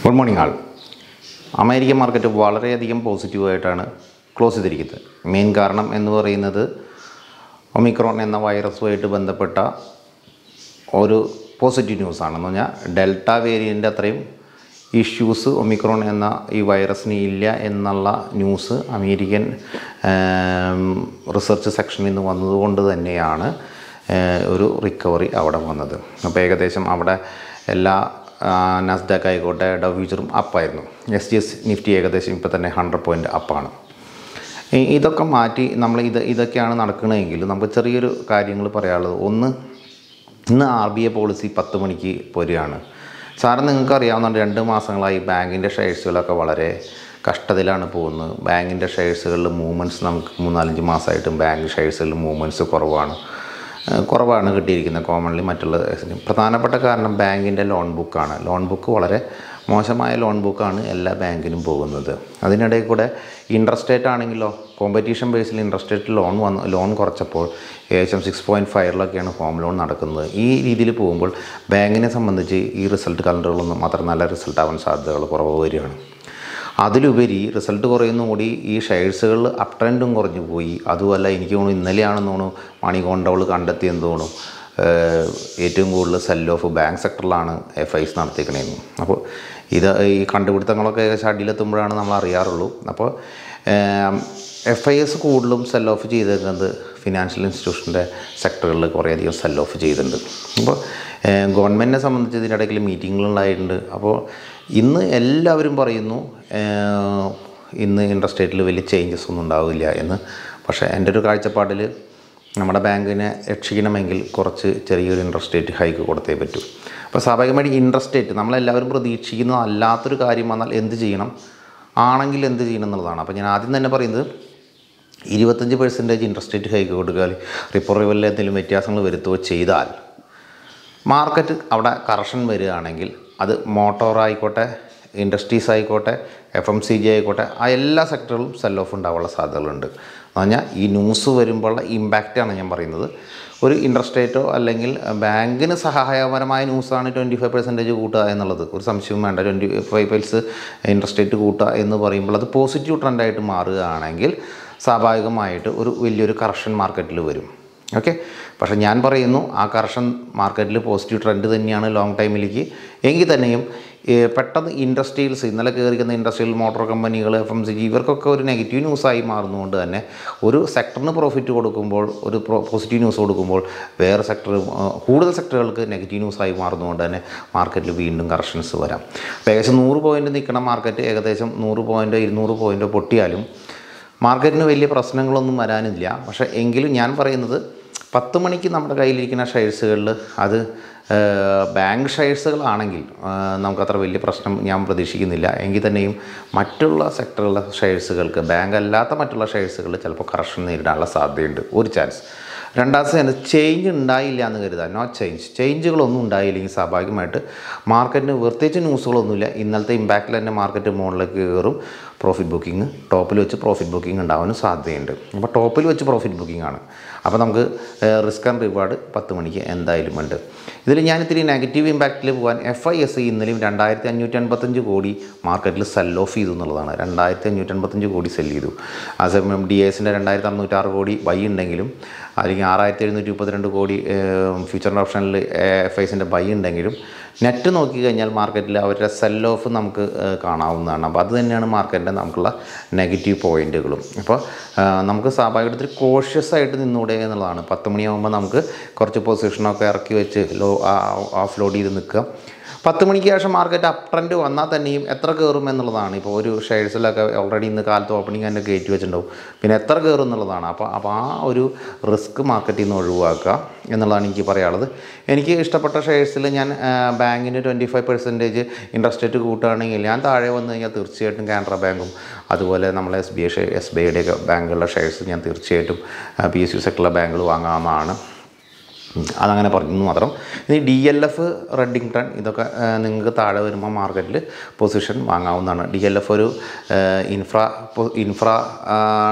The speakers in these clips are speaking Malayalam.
Good morning all American market വളരെയധികം പോസിറ്റീവായിട്ടാണ് ക്ലോസ് ചെയ്തിരിക്കുന്നത് മെയിൻ കാരണം എന്ന് പറയുന്നത് ഒമിക്രോൺ എന്ന വൈറസുമായിട്ട് ബന്ധപ്പെട്ട ഒരു പോസിറ്റീവ് ന്യൂസാണെന്ന് പറഞ്ഞാൽ ഡെൽറ്റ വേരിയൻ്റ് അത്രയും ഇഷ്യൂസ് ഒമിക്രോൺ എന്ന ഈ വൈറസിന് ഇല്ല എന്നുള്ള ന്യൂസ് അമേരിക്കൻ റിസർച്ച് സെക്ഷനിൽ നിന്ന് വന്നതുകൊണ്ട് തന്നെയാണ് ഏഹ്, ഒരു റിക്കവറി അവിടെ വന്നത് അപ്പോൾ ഏകദേശം അവിടെ എല്ലാ നസ്ഡാക്ക് ആയിക്കോട്ടെ ഡൗ ഫ്യൂച്ചറും അപ്പായിരുന്നു എസ് ജി എസ് നിഫ്റ്റി ഏകദേശം ഇപ്പോൾ തന്നെ ഹൺഡ്രഡ് പോയിൻറ്റ് അപ്പാണ് ഈ- ഇതൊക്കെ മാറ്റി നമ്മൾ ഇത് ഇതൊക്കെയാണ് നടക്കണമെങ്കിൽ നമുക്ക് ചെറിയൊരു കാര്യങ്ങൾ പറയാനുള്ളത് ഒന്ന് ഇന്ന് ആർ ബി ഐ പോളിസി പത്ത് മണിക്ക് പോരുകയാണ് സാറ് നിങ്ങൾക്ക് അറിയാവുന്ന രണ്ട് മാസങ്ങളായി ബാങ്കിൻ്റെ ഷെയർസുകളൊക്കെ വളരെ കഷ്ടതയിലാണ് പോകുന്നത് ബാങ്കിൻ്റെ ഷെയർസുകളിൽ മൂവ്മെൻറ്റ്സ് നമുക്ക് മൂന്നാലഞ്ച് മാസമായിട്ടും ബാങ്ക് ഷെയർസുകളിൽ മൂവ്മെൻറ്റ്സ് കുറവാണ് ഏഹ് കുറവാണ് കിട്ടിയിരിക്കുന്നത് കോമൺലി മറ്റുള്ള ഇതിന്. പ്രധാനപ്പെട്ട കാരണം ബാങ്കിൻ്റെ ലോൺ ബുക്കാണ് ലോൺ ബുക്ക് വളരെ മോശമായ ലോൺ ബുക്കാണ് എല്ലാ ബാങ്കിനും പോകുന്നത് അതിനിടയിൽ കൂടെ ഇൻട്രസ്റ്റ് റേറ്റ് ആണെങ്കിലോ കോമ്പറ്റീഷൻ ബേസിൽ ഇൻട്രസ്റ്റ് റേറ്റ് ലോൺ വന്ന് ലോൺ കുറച്ചപ്പോൾ ഏകദേശം സിക്സ് പോയിൻറ്റ് ഫൈവിലൊക്കെയാണ് ഹോം ലോൺ നടക്കുന്നത് ഈ രീതിയിൽ പോകുമ്പോൾ ബാങ്കിനെ സംബന്ധിച്ച് ഈ റിസൾട്ട് കലണ്ടറുകളൊന്നും അത്ര നല്ല റിസൾട്ട് ആവാൻ സാധ്യതകൾ കുറവ് വരികയാണ് അതിലുപരി റിസൾട്ട് കുറയുന്ന കൂടി ഈ ഷെയർസുകളിൽ അപ് ട്രെൻഡും കുറഞ്ഞു പോയി അതുമല്ല എനിക്ക് തോന്നുന്നു ഇന്നലെയാണെന്ന് തോന്നുന്നു മണി കോണ്ടവൾ കണ്ടെത്തിയെന്ന് തോന്നുന്നു ഏഹ് ഏറ്റവും കൂടുതൽ സെൽ ഓഫ് ബാങ്ക് സെക്ടറിലാണ് എഫ് ഐസ് നടത്തിക്കണേന്ന് അപ്പോൾ ഇത് ഈ കണ്ടുപിടുത്തങ്ങളൊക്കെ ഏകദേശം അടിയിലെത്തുമ്പോഴാണ് നമ്മൾ അറിയാറുള്ളൂ അപ്പോൾ എഫ് ഐ എസ് കൂടുതലും സെൽ ഓഫ് ചെയ്തേക്കുന്നത് ഫിനാൻഷ്യൽ ഇൻസ്റ്റിറ്റ്യൂഷൻ്റെ സെക്ടറുകളിൽ കുറേയധികം സെൽ ഓഫ് ചെയ്തിട്ടുണ്ട് അപ്പോൾ ഗവൺമെൻറ്റിനെ സംബന്ധിച്ച് ഇതിനിടയ്ക്ക് മീറ്റിങ്ങുകളുണ്ടായിട്ടുണ്ട് അപ്പോൾ ഇന്ന് എല്ലാവരും പറയുന്നു ഏഹ്, ഇന്ന് ഇൻട്രസ്റ്റ് റേറ്റിൽ വലിയ ചേഞ്ചസ് ഒന്നും ഉണ്ടാവില്ല എന്ന് പക്ഷേ എൻ്റെ ഒരു കാഴ്ചപ്പാടിൽ നമ്മുടെ ബാങ്കിനെ രക്ഷിക്കണമെങ്കിൽ കുറച്ച് ചെറിയൊരു ഇൻട്രസ്റ്റ് റേറ്റ് ഹൈക്ക് കൊടുത്തേ പറ്റൂ അപ്പോൾ സ്വാഭാവികമായിട്ട് ഇൻട്രസ്റ്റ് റേറ്റ് നമ്മളെല്ലാവരും പ്രതീക്ഷിക്കുന്ന അല്ലാത്തൊരു കാര്യം വന്നാൽ എന്ത് ചെയ്യണം ആണെങ്കിൽ എന്ത് ചെയ്യണം എന്നുള്ളതാണ് അപ്പോൾ ഞാൻ ആദ്യം തന്നെ പറയുന്നത് ഇരുപത്തഞ്ച് പെർസെൻറ്റേജ് ഇൻട്രസ്റ്റ് റേറ്റ് ഹൈക്ക് കൊടുക്കുക റിപ്പോ റിവലിൽ എന്തെങ്കിലും വ്യത്യാസങ്ങൾ വരുത്തുകയോ ചെയ്താൽ മാർക്കറ്റ് അവിടെ കറക്ഷൻ വരികയാണെങ്കിൽ അത് മോട്ടോർ ആയിക്കോട്ടെ ഇൻഡസ്ട്രീസ് ആയിക്കോട്ടെ എഫ് എം സി ജി ആയിക്കോട്ടെ ആ എല്ലാ സെക്ടറിലും സെൽ ഓഫ് ഉണ്ടാവാനുള്ള സാധ്യതകളുണ്ട് എന്ന് പറഞ്ഞാൽ ഈ ന്യൂസ് വരുമ്പോഴുള്ള ഇമ്പാക്റ്റാണ് ഞാൻ പറയുന്നത് ഒരു ഇൻട്രസ്റ്റ് റേറ്റോ അല്ലെങ്കിൽ ബാങ്കിന് സഹായപരമായ ന്യൂസാണ് ട്വൻറ്റി ഫൈവ് പെർസെൻറ്റേജ് കൂട്ടുക എന്നുള്ളത് ഒരു സംശയവും വേണ്ട ട്വൻറ്റി ഫൈവ് പെൽസ് ഇൻട്രസ്റ്റ് റേറ്റ് കൂട്ടുക എന്ന് പറയുമ്പോൾ അത് പോസിറ്റീവ് ട്രെൻഡായിട്ട് മാറുകയാണെങ്കിൽ സ്വാഭാവികമായിട്ട് ഒരു വലിയൊരു കറക്ഷൻ മാർക്കറ്റിൽ വരും ഓക്കെ പക്ഷേ ഞാൻ പറയുന്നു ആ കറക്ഷൻ മാർക്കറ്റിൽ പോസിറ്റീവ് ട്രെൻഡ് തന്നെയാണ് ലോങ് ടൈമിലേക്ക് എങ്കിൽ തന്നെയും ഏ, പെട്ടെന്ന് ഇൻഡസ്ട്രിയൽസ് ഇന്നലെ കയറിക്കുന്ന ഇൻഡസ്ട്രിയൽ മോട്ടോർ കമ്പനികൾ എഫ് എം സി ജി ഇവർക്കൊക്കെ ഒരു നെഗറ്റീവ് ന്യൂസായി മാറുന്നതുകൊണ്ട് തന്നെ ഒരു സെക്ടറിന് പ്രോഫിറ്റ് കൊടുക്കുമ്പോൾ ഒരു പോസിറ്റീവ് ന്യൂസ് കൊടുക്കുമ്പോൾ വേറെ സെക്ടർ കൂടുതൽ സെക്ടറുകൾക്ക് നെഗറ്റീവ് ന്യൂസായി മാറുന്നതുകൊണ്ട് തന്നെ മാർക്കറ്റിൽ വീണ്ടും കറക്ഷൻസ് വരാം അപ്പോൾ ഏകദേശം നൂറ് പോയിൻ്റ് നിൽക്കുന്ന മാർക്കറ്റ് ഏകദേശം നൂറ് പോയിൻ്റോ ഇരുന്നൂറ് പോയിൻ്റോ പൊട്ടിയാലും മാർക്കറ്റിന് വലിയ പ്രശ്നങ്ങളൊന്നും വരാനില്ല പക്ഷേ എങ്കിലും ഞാൻ പറയുന്നത് പത്ത് മണിക്ക് നമ്മുടെ കയ്യിലിരിക്കുന്ന ഷെയർസുകളിൽ അത് ഏഹ്, ബാങ്ക് ഷെയർസുകളാണെങ്കിൽ ഏഹ്, നമുക്കത്ര വലിയ പ്രശ്നം ഞാൻ പ്രതീക്ഷിക്കുന്നില്ല എങ്കിൽ തന്നെയും മറ്റുള്ള സെക്ടറിലെ ഷെയർസുകൾക്ക് ബാങ്ക് അല്ലാത്ത മറ്റുള്ള ഷെയർസുകൾ ചിലപ്പോൾ കറക്ഷൻ നേരിടാനുള്ള സാധ്യതയുണ്ട് ഒരു ചാൻസ് രണ്ടാമത്തെ ചേഞ്ച് ഉണ്ടായില്ല എന്ന് കരുതാം നോ ചേഞ്ച് ചേഞ്ചുകളൊന്നും ഉണ്ടായില്ലെങ്കിൽ സ്വാഭാവികമായിട്ട് മാർക്കറ്റിന് പ്രത്യേകിച്ച് ന്യൂസുകളൊന്നുമില്ല ഇന്നലത്തെ ഇമ്പാക്റ്റിൽ തന്നെ മാർക്കറ്റ് മുകളിലേക്ക് കയറും പ്രോഫിറ്റ് ബുക്കിംഗ് ടോപ്പിൽ വെച്ച് പ്രോഫിറ്റ് ബുക്കിംഗ് ഉണ്ടാവാനും സാധ്യതയുണ്ട് അപ്പോൾ ടോപ്പിൽ വെച്ച് പ്രോഫിറ്റ് ബുക്കിംഗ് ആണ് അപ്പോൾ നമുക്ക് റിസ്ക് ആൻഡ് റിവാർഡ് പത്ത് മണിക്ക് എന്തായാലും ഉണ്ട് ഇതിൽ ഞാൻ ഇത്തിരി നെഗറ്റീവ് ഇമ്പാക്റ്റിൽ പോകാൻ എഫ് ഐ എസ് ഇന്നലെയും രണ്ടായിരത്തി അഞ്ഞൂറ്റി അൻപത്തഞ്ച് കോടി മാർക്കറ്റിൽ സെൽ ഓഫ് ചെയ്തു എന്നുള്ളതാണ് രണ്ടായിരത്തി അഞ്ഞൂറ്റി അൻപത്തഞ്ച് കോടി സെൽ ചെയ്തു ആ സമയം ഡി എസിൻ്റെ രണ്ടായിരത്തി അറുന്നൂറ്റാറ് കോടി ബൈ ഉണ്ടെങ്കിലും അല്ലെങ്കിൽ ആറായിരത്തി എഴുന്നൂറ്റി മുപ്പത്തിരണ്ട് കോടി ഫ്യൂച്ചർ ഓപ്ഷനിൽ എഫ് ഐസിൻ്റെ ബൈ ഉണ്ടെങ്കിലും നെറ്റ് നോക്കി കഴിഞ്ഞാൽ മാർക്കറ്റിൽ അവരുടെ സെൽ ഓഫ് നമുക്ക് ഏഹ്, കാണാവുന്നതാണ് അപ്പോൾ അത് തന്നെയാണ് മാർക്കറ്റിൻ്റെ നമുക്കുള്ള നെഗറ്റീവ് പോയിൻറ്റുകളും അപ്പോൾ ഏഹ്, നമുക്ക് സ്വാഭാവികത്തിൽ കോഷ്യസ് ആയിട്ട് നിന്നൂടെ എന്നുള്ളതാണ് പത്ത് മണിയാകുമ്പോൾ നമുക്ക് കുറച്ച് പൊസിഷനൊക്കെ ഇറക്കി വെച്ച് ലോ ഓഫ് ലോഡ് ചെയ്ത് നിൽക്കുക പത്ത് മണിക്ക് ശേഷം മാർക്കറ്റ് അപ് ട്രെൻഡ് വന്നാൽ തന്നെയും എത്ര കയറും എന്നുള്ളതാണ് ഇപ്പോൾ ഒരു ഷെയർസിലൊക്കെ ഓൾറെഡി ഇന്ന് കാലത്ത് ഓപ്പണിംഗ് തന്നെ കയറ്റി വെച്ചിട്ടുണ്ടാവും പിന്നെ എത്ര കയറും എന്നുള്ളതാണ് അപ്പോൾ അപ്പോൾ ആ ഒരു റിസ്ക് മാർക്കറ്റിൽ നിന്ന് ഒഴിവാക്കുക എന്നുള്ളതാണ് എനിക്ക് പറയാനുള്ളത് എനിക്ക് ഇഷ്ടപ്പെട്ട ഷെയർസിൽ ഞാൻ ബാങ്കിന് twenty five percentage interest rate കൂട്ടുകയാണെങ്കിൽ ഞാൻ താഴെ വന്നു കഴിഞ്ഞാൽ തീർച്ചയായിട്ടും കാനറ ബാങ്കും അതുപോലെ നമ്മളെ S B I S B ഐയുടെയൊക്കെ ബാങ്കുകളുടെ ഷെയർസ് ഞാൻ തീർച്ചയായിട്ടും പി എസ് യു സെക്ടറിലെ ബാങ്കുകൾ വാങ്ങാവുന്നതാണ് ഉം. അതങ്ങനെ പറഞ്ഞു മാത്രം ഇനി ഡി എൽ എഫ് റെഡിങ്ടൺ ഇതൊക്കെ ആ, നിങ്ങൾക്ക് താഴെ വരുമ്പോൾ മാർക്കറ്റിൽ പൊസിഷൻ വാങ്ങാവുന്നതാണ് ഡി എൽ എഫ് ഒരു ഇൻഫ്രാ ഇൻഫ്രാ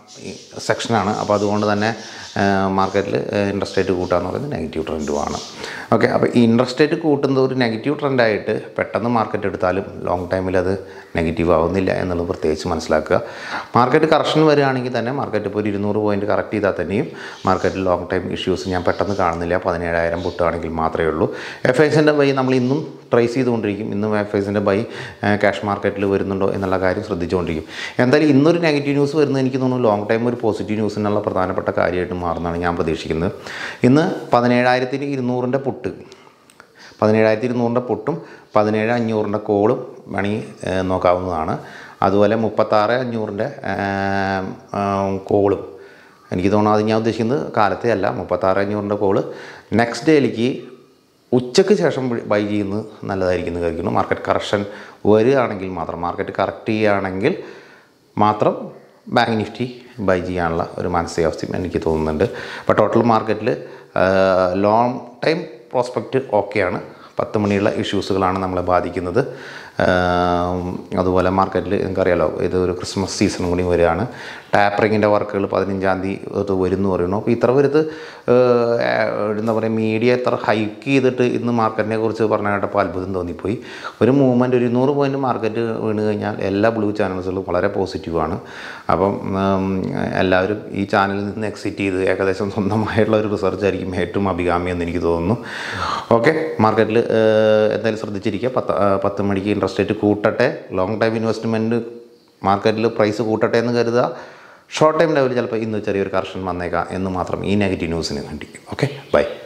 സെക്ഷനാണ് അപ്പോൾ അതുകൊണ്ട് തന്നെ മാർക്കറ്റിൽ ഇൻട്രസ്റ്റ് റേറ്റ് കൂട്ടുക എന്ന് പറയുന്നത് നെഗറ്റീവ് ട്രെൻഡുമാണ് ഓക്കെ അപ്പോൾ ഈ ഇൻട്രസ്റ്റ് റേറ്റ് കൂട്ടുന്നത് ഒരു നെഗറ്റീവ് ട്രെൻഡായിട്ട് പെട്ടെന്ന് മാർക്കറ്റ് എടുത്താലും ലോങ് ടൈമിൽ അത് നെഗറ്റീവ് ആവുന്നില്ല എന്നുള്ളത് പ്രത്യേകിച്ച് മനസ്സിലാക്കുക മാർക്കറ്റ് കറക്ഷൻ വരികയാണെങ്കിൽ തന്നെ മാർക്കറ്റ് ഇപ്പോൾ ഒരു ഇരുന്നൂറ് പോയിൻറ്റ് കറക്റ്റ് ചെയ്താൽ തന്നെയും മാർക്കറ്റിൽ ലോങ് ടൈം ഇഷ്യൂസ് ഞാൻ പെട്ടെന്ന് കാണുന്നില്ല പതിനേഴായിരം പൊട്ടുകയാണെങ്കിൽ മാത്രമേ ഉള്ളൂ എഫ് ഐസിൻ്റെ ബൈ നമ്മൾ ഇന്നും ട്രേസ് ചെയ്തുകൊണ്ടിരിക്കും ഇന്നും എഫ് ഐസിൻ്റെ ബൈ ക്യാഷ് മാർക്കറ്റിൽ വരുന്നുണ്ടോ എന്നുള്ള കാര്യം ശ്രദ്ധിച്ചുകൊണ്ടിരിക്കും എന്തായാലും ഇന്നൊരു നെഗറ്റീവ് ന്യൂസ് വരുന്നത് എനിക്ക് തോന്നുന്നു ലോങ് ടൈം ഒരു പോസിറ്റീവ് ന്യൂസിനുള്ള പ്രധാനപ്പെട്ട കാര്യമായിട്ട് മാറുന്നതാണ് ഞാൻ പ്രതീക്ഷിക്കുന്നത് ഇന്ന് പതിനേഴായിരത്തിന് ഇരുന്നൂറിൻ്റെ പുട്ട് പതിനേഴായിരത്തി ഇരുന്നൂറിൻ്റെ പൊട്ടും പതിനേഴ് അഞ്ഞൂറിൻ്റെ കോളും വേണമെങ്കിൽ ഏഹ്, നോക്കാവുന്നതാണ് അതുപോലെ മുപ്പത്താറ് അഞ്ഞൂറിൻ്റെ കോളും എനിക്ക് തോന്നുന്നു അത് ഞാൻ ഉദ്ദേശിക്കുന്നത് കാലത്തെ അല്ല മുപ്പത്താറ് അഞ്ഞൂറിൻ്റെ കോള് നെക്സ്റ്റ് ഡേയിലേക്ക് ഉച്ചയ്ക്ക് ശേഷം ബൈ ചെയ്യുന്നത് നല്ലതായിരിക്കും എന്ന് കരുതുന്നു മാർക്കറ്റ് കറക്ഷൻ വരികയാണെങ്കിൽ മാത്രം മാർക്കറ്റ് കറക്റ്റ് ചെയ്യുകയാണെങ്കിൽ മാത്രം ബാങ്ക് നിഫ്റ്റി ബൈ ചെയ്യാനുള്ള ഒരു മാനസികാവസ്ഥയും എനിക്ക് തോന്നുന്നുണ്ട് അപ്പോൾ ടോട്ടൽ മാർക്കറ്റിൽ ലോങ് ടൈം പ്രോസ്പെക്റ്റ് ഓക്കെയാണ് പത്ത് മണിയുള്ള ഇഷ്യൂസുകളാണ് നമ്മളെ ബാധിക്കുന്നത് ആം, അതുപോലെ മാർക്കറ്റിൽ നിങ്ങൾക്കറിയാലോ ഇത് ഒരു ക്രിസ്മസ് സീസൺ കൂടി വരികയാണ് ടാപ്പറിങ്ങിൻ്റെ വർക്കുകൾ പതിനഞ്ചാം തീയതി ഇത് വരുന്നു പറയുന്നു അപ്പോൾ ഇത്ര വരുത് എന്താ പറയുക മീഡിയ ഇത്ര ഹൈക്ക് ചെയ്തിട്ട് ഇന്ന് മാർക്കറ്റിനെ കുറിച്ച് പറഞ്ഞ കേട്ടപ്പോൾ അത്ഭുതം തോന്നിപ്പോയി ഒരു മൂവ്മെൻറ്റ് ഒരു ഇരുന്നൂറ് പോയിൻറ്റ് മാർക്കറ്റ് വീണ് കഴിഞ്ഞാൽ എല്ലാ ബ്ലൂ ചാനൽസുകളും വളരെ പോസിറ്റീവാണ് അപ്പം ഉം, എല്ലാവരും ഈ ചാനലിൽ നിന്ന് എക്സിറ്റ് ചെയ്ത് ഏകദേശം സ്വന്തമായിട്ടുള്ള ഒരു റിസർച്ച് ആയിരിക്കും ഏറ്റവും അഭികാമ്യം എന്ന് എനിക്ക് തോന്നുന്നു ഓക്കെ മാർക്കറ്റിൽ എന്തായാലും ശ്രദ്ധിച്ചിരിക്കുക പത്ത് ആ, പത്ത് മണിക്ക് ഇൻട്രസ്റ്റ് റേറ്റ് കൂട്ടട്ടെ ലോങ് ടൈം ഇൻവെസ്റ്റ്മെൻറ്റ് മാർക്കറ്റിൽ പ്രൈസ് കൂട്ടട്ടെ എന്ന് കരുതുക ഷോർട്ട് ടൈം ലെവലിൽ ചിലപ്പോൾ ഇന്ന് ചെറിയൊരു കർഷൻ വന്നേക്കാം എന്ന് മാത്രം ഈ നെഗറ്റീവ് ന്യൂസിന് വേണ്ടി ഓക്കെ ബൈ